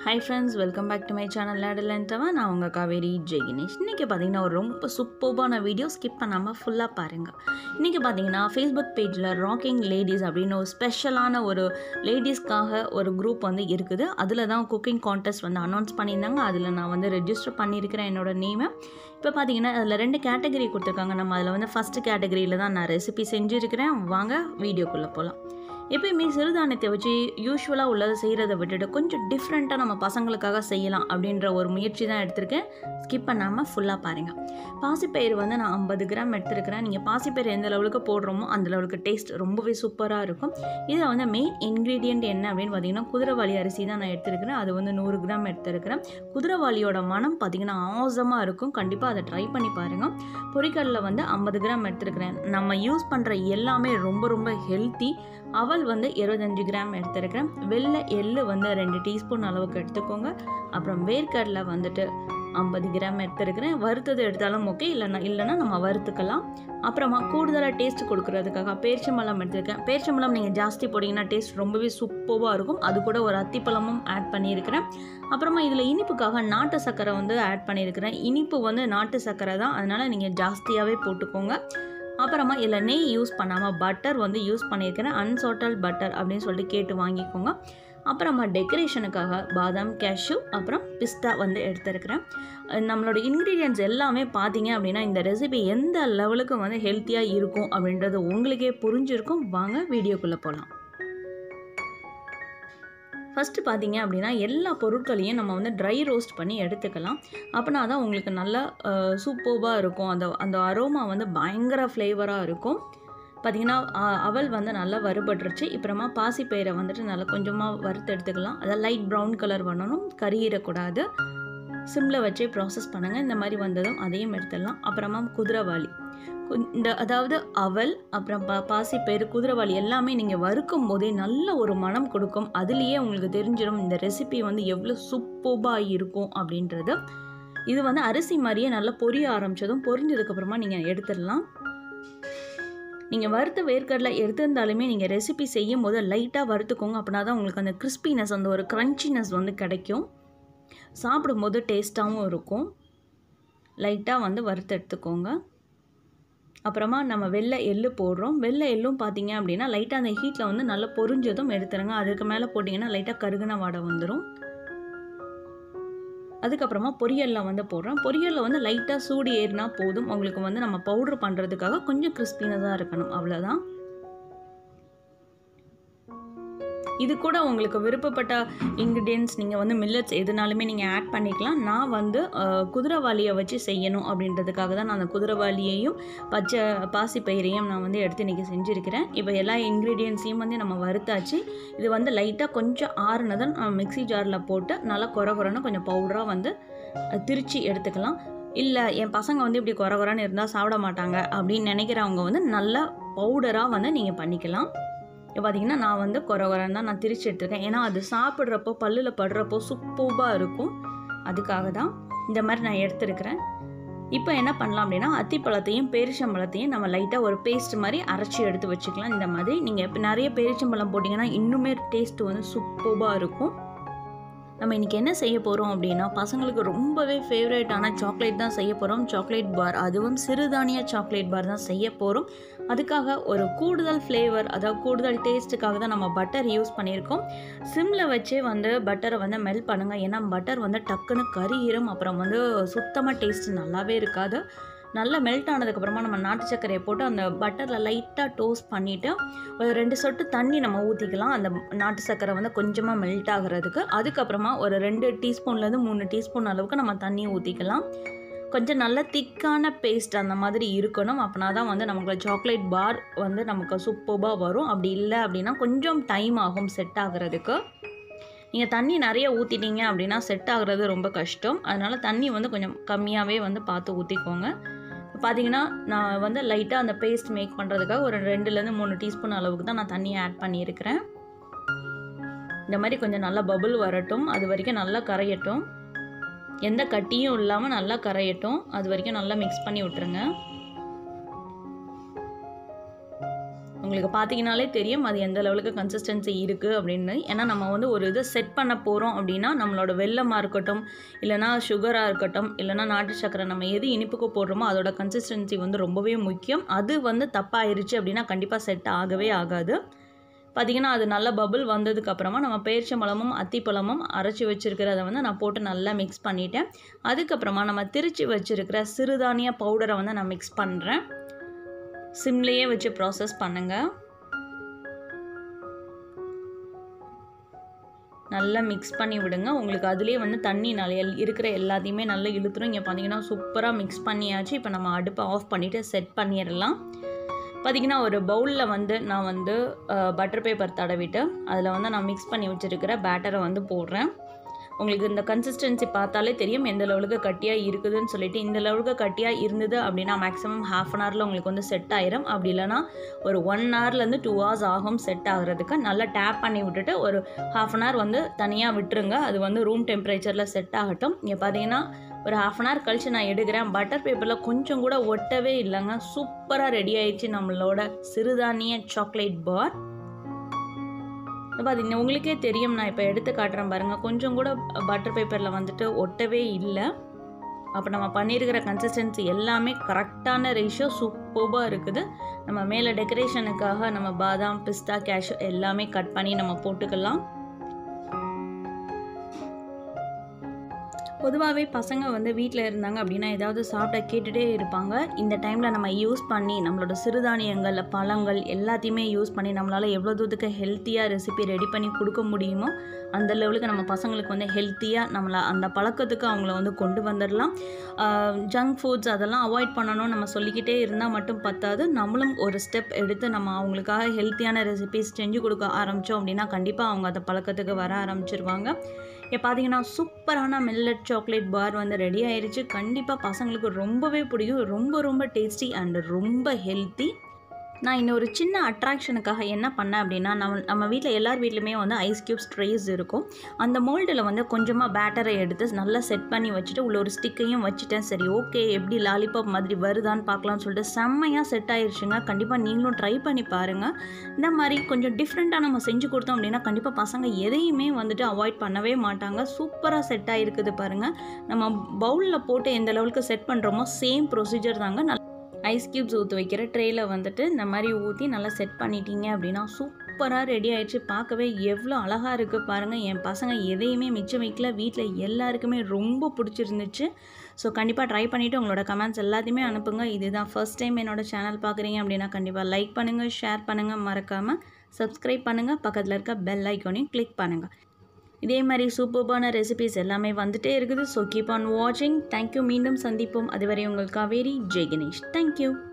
hi friends welcome back to my channel லேடலன்ட்டவா நான் உங்கள் காவேரி ஜெய் கணேஷ் இன்றைக்கி பார்த்தீங்கன்னா ஒரு ரொம்ப சூப்பர்பான வீடியோ ஸ்கிப் பண்ணாமல் ஃபுல்லாக பாருங்கள் இன்றைக்கி பார்த்தீங்கன்னா ஃபேஸ்புக் பேஜில் ராக்கிங் லேடிஸ் அப்படின்னு ஒரு ஸ்பெஷலான ஒரு லேடிஸ்க்காக ஒரு குரூப் வந்து இருக்குது அதில் தான் குக்கிங் கான்டெஸ்ட் வந்து அனௌன்ஸ் பண்ணியிருந்தாங்க அதில் நான் வந்து ரெஜிஸ்டர் பண்ணியிருக்கிறேன் என்னோட நேமை இப்போ பார்த்தீங்கன்னா அதில் ரெண்டு கேட்டகரி கொடுத்துருக்காங்க நம்ம அதில் வந்து ஃபஸ்ட்டு கேட்டகரியில் தான் நான் ரெசிபி செஞ்சுருக்கிறேன் வாங்க வீடியோக்குள்ளே போகலாம் எப்பயுமே சிறுதானியத்தை வச்சு யூஸ்வலாக உள்ளதை செய்கிறத விட்டுட்டு கொஞ்சம் டிஃப்ரெண்ட்டாக நம்ம பசங்களுக்காக செய்யலாம் அப்படின்ற ஒரு முயற்சி தான் எடுத்திருக்கேன் ஸ்கிப் பண்ணாமல் ஃபுல்லாக பாருங்கள் பாசிப்பயிறு வந்து நான் ஐம்பது கிராம் எடுத்துருக்கிறேன் நீங்கள் பாசிப்பயிறு எந்த லெவலுக்கு போடுறோமோ அந்த லெவலுக்கு டேஸ்ட் ரொம்பவே சூப்பராக இருக்கும் இதில் வந்து மெயின் இன்க்ரீடியண்ட் என்ன அப்படின்னு பார்த்தீங்கன்னா குதிரைவாளி அரிசி தான் நான் எடுத்துருக்கிறேன் அது வந்து நூறு கிராம் எடுத்துருக்கிறேன் குதிரைவாளியோட மனம் பார்த்தீங்கன்னா ஆசமாக இருக்கும் கண்டிப்பாக அதை ட்ரை பண்ணி பாருங்கள் பொரிக்கடல வந்து ஐம்பது கிராம் எடுத்துருக்கிறேன் நம்ம யூஸ் பண்ணுற எல்லாமே ரொம்ப ரொம்ப ஹெல்த்தி அவல் வந்து இருபத்தஞ்சி கிராம் எடுத்துருக்கிறேன் வெள்ளை எள்ளு வந்து ரெண்டு டீஸ்பூன் அளவுக்கு எடுத்துக்கோங்க அப்புறம் வேர்க்கடலை வந்துட்டு ஐம்பது கிராம் எடுத்துருக்கிறேன் வறுத்தது எடுத்தாலும் ஓகே இல்லைன்னா இல்லைன்னா நம்ம வறுத்துக்கலாம் அப்புறமா கூடுதலாக டேஸ்ட் கொடுக்கறதுக்காக பேரிச்சம்பழம் எடுத்துருக்கேன் பேரிச்சம்பழம் நீங்கள் ஜாஸ்தி போட்டிங்கன்னா டேஸ்ட் ரொம்பவே சூப்பராக இருக்கும் அது கூட ஒரு அத்திப்பழமும் ஆட் பண்ணியிருக்கிறேன் அப்புறமா இதில் இனிப்புக்காக நாட்டு சர்க்கரை வந்து ஆட் பண்ணியிருக்கிறேன் இனிப்பு வந்து நாட்டு சர்க்கரை தான் அதனால் நீங்கள் ஜாஸ்தியாகவே போட்டுக்கோங்க அப்புறமா இதில் நெய் யூஸ் பண்ணாமல் பட்டர் வந்து யூஸ் பண்ணியிருக்கிறேன் அன்சால்டட் பட்டர் அப்படின்னு சொல்லிட்டு கேட்டு வாங்கிக்கோங்க அப்புறமா டெக்கரேஷனுக்காக பாதாம் கேஷ்யூ அப்புறம் பிஸ்தா வந்து எடுத்துருக்கிறேன் நம்மளோட இன்க்ரீடியன்ட்ஸ் எல்லாமே பார்த்தீங்க அப்படின்னா இந்த ரெசிபி எந்த லெவலுக்கு வந்து ஹெல்த்தியாக இருக்கும் அப்படின்றது உங்களுக்கே புரிஞ்சிருக்கும் வாங்க வீடியோக்குள்ளே போகலாம் ஃபஸ்ட்டு பார்த்தீங்க அப்படின்னா எல்லா பொருட்களையும் நம்ம வந்து ட்ரை ரோஸ்ட் பண்ணி எடுத்துக்கலாம் அப்படின்னா தான் உங்களுக்கு நல்லா சூப்பர்பாக இருக்கும் அந்த அந்த அரோமா வந்து பயங்கர ஃப்ளேவராக இருக்கும் பார்த்திங்கன்னா அவல் வந்து நல்லா வறுபட்டுருச்சு அப்புறமா பாசிப்பயிரை வந்துட்டு நல்லா கொஞ்சமாக வறுத்து எடுத்துக்கலாம் அதை லைட் ப்ரௌன் கலர் பண்ணணும் கறியிடக்கூடாது சிம்மில் வச்சே ப்ராசஸ் பண்ணுங்கள் இந்த மாதிரி வந்ததும் அதையும் எடுத்துடலாம் அப்புறமா குதிரைவாளி இந்த அதாவது அவல் அப்புறம் பா பாசிப்பயிறு குதிரைவாளி எல்லாமே நீங்கள் வறுக்கும் போதே நல்ல ஒரு மனம் கொடுக்கும் அதுலேயே உங்களுக்கு தெரிஞ்சிடும் இந்த ரெசிபி வந்து எவ்வளோ சூப்பர்பாக இருக்கும் அப்படின்றது இது வந்து அரிசி மாதிரியே நல்லா பொரிய ஆரம்பித்ததும் பொரிஞ்சதுக்கப்புறமா நீங்கள் எடுத்துடலாம் நீங்கள் வறுத்த வேர்க்கடலை எடுத்திருந்தாலுமே நீங்கள் ரெசிபி செய்யும் போது லைட்டாக வறுத்துக்கோங்க அப்படின்னா தான் உங்களுக்கு அந்த கிறிஸ்பினஸ் அந்த ஒரு க்ரன்ச்சினஸ் வந்து கிடைக்கும் சாப்பிடும்போது டேஸ்ட்டாகவும் இருக்கும் லைட்டாக வந்து வறுத்து எடுத்துக்கோங்க அப்புறமா நம்ம வெள்ளை எள்ளு போடுறோம் வெள்ளை எள்ளும் பார்த்தீங்க அப்படின்னா லைட்டாக அந்த ஹீட்டில் வந்து நல்லா பொரிஞ்சதும் எடுத்துருங்க அதுக்கு மேலே போட்டிங்கன்னா லைட்டாக கருகுன வாடை வந்துடும் அதுக்கப்புறமா பொரியலில் வந்து போடுறோம் பொரியலில் வந்து லைட்டாக சூடு ஏறினா போதும் உங்களுக்கு வந்து நம்ம பவுட்ரு பண்ணுறதுக்காக கொஞ்சம் கிறிஸ்பினஸாக இருக்கணும் அவ்வளோதான் இது கூட உங்களுக்கு விருப்பப்பட்ட இன்க்ரீடியன்ஸ் நீங்கள் வந்து மில்லட்ஸ் எதுனாலுமே நீங்கள் ஆட் பண்ணிக்கலாம் நான் வந்து குதிரைவாளியை வச்சு செய்யணும் அப்படின்றதுக்காக தான் நான் அந்த குதிரைவாளியையும் பச்சை பாசிப்பயிரையும் நான் வந்து எடுத்து இன்றைக்கி செஞ்சுருக்கிறேன் இப்போ எல்லா இன்க்ரீடியன்ஸையும் வந்து நம்ம வறுத்தாச்சு இது வந்து லைட்டாக கொஞ்சம் ஆறுனதும் மிக்சி ஜாரில் போட்டு நல்லா குறை குறைன்னு கொஞ்சம் பவுடராக வந்து திரிச்சு எடுத்துக்கலாம் இல்லை என் பசங்க வந்து இப்படி குறை குறைன்னு இருந்தால் சாப்பிட மாட்டாங்க அப்படின்னு நினைக்கிறவங்க வந்து நல்லா பவுடராக வந்து நீங்கள் பண்ணிக்கலாம் இப்போ பார்த்தீங்கன்னா நான் வந்து குறை குறைன்னு தான் நான் திரிச்சு எடுத்துருக்கேன் ஏன்னா அது சாப்பிட்றப்போ பல்லில் படுறப்போ சூப்பராக இருக்கும் அதுக்காக தான் இந்த மாதிரி நான் எடுத்துருக்கிறேன் இப்போ என்ன பண்ணலாம் அப்படின்னா அத்திப்பழத்தையும் பேரிச்சம்பழத்தையும் நம்ம லைட்டாக ஒரு பேஸ்ட் மாதிரி அரைச்சி எடுத்து வச்சுக்கலாம் இந்த மாதிரி நீங்கள் இப்போ நிறைய பேரிச்சம்பழம் போட்டிங்கன்னா இன்னுமே டேஸ்ட்டு வந்து சூப்பராக இருக்கும் நம்ம இன்றைக்கி என்ன செய்ய போகிறோம் அப்படின்னா பசங்களுக்கு ரொம்பவே ஃபேவரேட்டான சாக்லேட் தான் செய்ய போகிறோம் சாக்லேட் பார் அதுவும் சிறுதானிய சாக்லேட் பார் தான் செய்ய போகிறோம் அதுக்காக ஒரு கூடுதல் ஃப்ளேவர் அதாவது கூடுதல் டேஸ்ட்டுக்காக தான் நம்ம பட்டர் யூஸ் பண்ணியிருக்கோம் சிம்மில் வச்சே வந்து பட்டரை வந்து மெல்ட் பண்ணுங்கள் ஏன்னா பட்டர் வந்து டக்குன்னு கறியிரும் அப்புறம் வந்து சுத்தமாக டேஸ்ட் நல்லாவே இருக்காது நல்லா மெல்ட் ஆனதுக்கப்புறமா நம்ம நாட்டு சர்க்கரையை போட்டு அந்த பட்டரில் லைட்டாக டோஸ்ட் பண்ணிவிட்டு ஒரு ரெண்டு சொட்டு தண்ணி நம்ம ஊற்றிக்கலாம் அந்த நாட்டு சர்க்கரை வந்து கொஞ்சமாக மெல்ட் ஆகிறதுக்கு அதுக்கப்புறமா ஒரு ரெண்டு டீஸ்பூன்லேருந்து மூணு டீஸ்பூன் அளவுக்கு நம்ம தண்ணி ஊற்றிக்கலாம் கொஞ்சம் நல்ல திக்கான பேஸ்ட் அந்த மாதிரி இருக்கணும் அப்படின்னா தான் வந்து நமக்கு சாக்லேட் பார் வந்து நமக்கு சூப்பராக வரும் அப்படி இல்லை அப்படின்னா கொஞ்சம் டைம் ஆகும் செட் ஆகிறதுக்கு நீங்கள் தண்ணி நிறைய ஊற்றிட்டீங்க அப்படின்னா செட் ஆகுறது ரொம்ப கஷ்டம் அதனால் தண்ணி வந்து கொஞ்சம் கம்மியாகவே வந்து பார்த்து ஊற்றிக்கோங்க பார்த்தீங்கன்னா நான் வந்து லைட்டாக அந்த பேஸ்ட் மேக் பண்ணுறதுக்காக ஒரு ரெண்டுலேருந்து மூணு டீஸ்பூன் அளவுக்கு தான் நான் தண்ணியை ஆட் பண்ணியிருக்கிறேன் இந்த மாதிரி கொஞ்சம் நல்லா பபுள் வரட்டும் அது வரைக்கும் நல்லா கரையட்டும் எந்த கட்டியும் இல்லாமல் நல்லா கரையட்டும் அது வரைக்கும் நல்லா மிக்ஸ் பண்ணி விட்டுருங்க உங்களுக்கு பார்த்தீங்கனாலே தெரியும் அது எந்த லெவலுக்கு கன்சிஸ்டன்சி இருக்குது அப்படின்னு ஏன்னா நம்ம வந்து ஒரு இதை செட் பண்ண போகிறோம் அப்படின்னா நம்மளோட வெல்லமாக இருக்கட்டும் இல்லைனா சுகராக இருக்கட்டும் இல்லைனா நாட்டு சக்கரை நம்ம எது இனிப்புக்கு போடுறோமோ அதோட கன்சிஸ்டன்சி வந்து ரொம்பவே முக்கியம் அது வந்து தப்பாயிருச்சு அப்படின்னா கண்டிப்பாக செட் ஆகவே ஆகாது பார்த்திங்கன்னா அது நல்ல பபுள் வந்ததுக்கப்புறமா நம்ம பேரிச்சம்பழமும் அத்திப்பழமும் அரைச்சி வச்சுருக்கிறத வந்து நான் போட்டு நல்லா மிக்ஸ் பண்ணிட்டேன் அதுக்கப்புறமா நம்ம திரிச்சு வச்சுருக்கிற சிறுதானிய பவுடரை வந்து நான் மிக்ஸ் பண்ணுறேன் சிம்லேயே வச்சு ப்ராசஸ் பண்ணுங்கள் நல்லா மிக்ஸ் பண்ணி விடுங்க உங்களுக்கு அதுலேயே வந்து தண்ணி நிறைய இருக்கிற எல்லாத்தையுமே நல்லா இழுத்துரும் இங்கே பார்த்தீங்கன்னா சூப்பராக மிக்ஸ் பண்ணியாச்சு இப்போ நம்ம அடுப்பை ஆஃப் பண்ணிவிட்டு செட் பண்ணிடலாம் பார்த்திங்கன்னா ஒரு பவுலில் வந்து நான் வந்து பட்டர் பேப்பர் தடவிட்டு அதில் வந்து நான் மிக்ஸ் பண்ணி வச்சுருக்கிற பேட்டரை வந்து போடுறேன் உங்களுக்கு இந்த கன்சிஸ்டன்சி பார்த்தாலே தெரியும் எந்த லெவலுக்கு கட்டியாக இருக்குதுன்னு சொல்லிட்டு இந்த லெவலுக்கு கட்டியாக இருந்தது அப்படின்னா மேக்ஸிமம் ஹாஃப் அன் ஹவரில் உங்களுக்கு வந்து செட் ஆயிரும் அப்படி இல்லைனா ஒரு ஒன் ஹவர்லேருந்து டூ ஹவர்ஸ் ஆகும் செட் ஆகிறதுக்கு நல்லா டேப் பண்ணி விட்டுட்டு ஒரு ஹாஃப் அன் ஹவர் வந்து தனியாக விட்டுருங்க அது வந்து ரூம் டெம்பரேச்சரில் செட் ஆகட்டும் இங்கே பார்த்தீங்கன்னா ஒரு ஹாஃப் அன் ஹவர் கழித்து நான் எடுக்கிறேன் பட்டர் பேப்பரில் கொஞ்சம் கூட ஒட்டவே இல்லைங்க சூப்பராக ரெடி ஆயிடுச்சு நம்மளோட சிறுதானிய சாக்லேட் பார் பார்த்தீங்கன்னா உங்களுக்கே தெரியும் நான் இப்போ எடுத்து காட்டுறேன் பாருங்கள் கொஞ்சம் கூட பட்டர் பேப்பரில் வந்துட்டு ஒட்டவே இல்லை அப்போ நம்ம பண்ணியிருக்கிற கன்சிஸ்டன்சி எல்லாமே கரெக்டான ரேஷியோ சூப்பராக இருக்குது நம்ம மேலே டெக்கரேஷனுக்காக நம்ம பாதாம் பிஸ்தா கேஷ்யூ எல்லாமே கட் பண்ணி நம்ம போட்டுக்கலாம் பொதுவாகவே பசங்க வந்து வீட்டில் இருந்தாங்க அப்படின்னா ஏதாவது சாப்பிட கேட்டுகிட்டே இருப்பாங்க இந்த டைமில் நம்ம யூஸ் பண்ணி நம்மளோட சிறுதானியங்கள் பழங்கள் எல்லாத்தையுமே யூஸ் பண்ணி நம்மளால் எவ்வளோ தூரத்துக்கு ஹெல்த்தியாக ரெசிபி ரெடி பண்ணி கொடுக்க முடியுமோ அந்த லெவலுக்கு நம்ம பசங்களுக்கு வந்து ஹெல்த்தியாக நம்மளை அந்த பழக்கத்துக்கு அவங்கள வந்து கொண்டு வந்துடலாம் ஜங்க் ஃபுட்ஸ் அதெல்லாம் அவாய்ட் பண்ணணும் நம்ம சொல்லிக்கிட்டே இருந்தால் மட்டும் பத்தாது நம்மளும் ஒரு ஸ்டெப் எடுத்து நம்ம அவங்களுக்காக ஹெல்த்தியான ரெசிபிஸ் செஞ்சு கொடுக்க ஆரம்பித்தோம் அப்படின்னா கண்டிப்பாக அவங்க அந்த பழக்கத்துக்கு வர ஆரம்பிச்சிருவாங்க இப்போ பார்த்தீங்கன்னா சூப்பரான மில்லட் சாக்லேட் பார் வந்து ரெடி ஆயிடுச்சு கண்டிப்பாக பசங்களுக்கு ரொம்பவே பிடிக்கும் ரொம்ப ரொம்ப டேஸ்டி அண்ட் ரொம்ப ஹெல்த்தி நான் இன்னொரு சின்ன அட்ராக்ஷனுக்காக என்ன பண்ணேன் அப்படின்னா நம்ம நம்ம வீட்டில் எல்லார் வீட்லையுமே வந்து ஐஸ் க்யூப்ஸ் ட்ரேஸ் இருக்கும் அந்த மோல்டில் வந்து கொஞ்சமாக பேட்டரை எடுத்து நல்லா செட் பண்ணி வச்சுட்டு உள்ள ஒரு ஸ்டிக்கையும் வச்சுட்டேன் சரி ஓகே எப்படி லாலிபாப் மாதிரி வருதான்னு பார்க்கலாம்னு சொல்லிட்டு செம்மையாக செட் ஆயிடுச்சுங்க கண்டிப்பாக நீங்களும் ட்ரை பண்ணி பாருங்கள் இந்த மாதிரி கொஞ்சம் டிஃப்ரெண்ட்டாக நம்ம செஞ்சு கொடுத்தோம் அப்படின்னா கண்டிப்பாக பசங்க எதையுமே வந்துட்டு அவாய்ட் பண்ணவே மாட்டாங்க சூப்பராக செட் ஆகிருக்குது பாருங்கள் நம்ம பவுலில் போட்டு எந்த லெவலுக்கு செட் பண்ணுறோமோ சேம் ப்ரொசீஜர் தாங்க நல்ல ஐஸ் க்யூப்ஸ் ஊற்றி வைக்கிற ட்ரேயில் வந்துட்டு இந்த மாதிரி ஊற்றி நல்லா செட் பண்ணிட்டீங்க அப்படின்னா சூப்பராக ரெடி ஆயிடுச்சு பார்க்கவே எவ்வளோ அழகாக இருக்குது பாருங்கள் என் பசங்க எதையுமே மிச்சம் வைக்கல வீட்டில் எல்லாருக்குமே ரொம்ப பிடிச்சிருந்துச்சு ஸோ கண்டிப்பாக ட்ரை பண்ணிவிட்டு உங்களோட கமெண்ட்ஸ் எல்லாத்தையுமே அனுப்புங்க இதுதான் ஃபர்ஸ்ட் டைம் என்னோட சேனல் பார்க்குறீங்க அப்படின்னா கண்டிப்பாக லைக் பண்ணுங்கள் ஷேர் பண்ணுங்கள் மறக்காமல் சப்ஸ்கிரைப் பண்ணுங்கள் பக்கத்தில் இருக்க பெல் ஐக்கானையும் கிளிக் பண்ணுங்கள் இதே மாதிரி சூப்பர்பான ரெசிபிஸ் எல்லாமே வந்துட்டே இருக்குது ஸோ கீப் ஆன் வாட்சிங் தேங்க்யூ மீண்டும் சந்திப்போம் அதுவரை உங்கள் காவேரி ஜெய் கணேஷ் தேங்க்யூ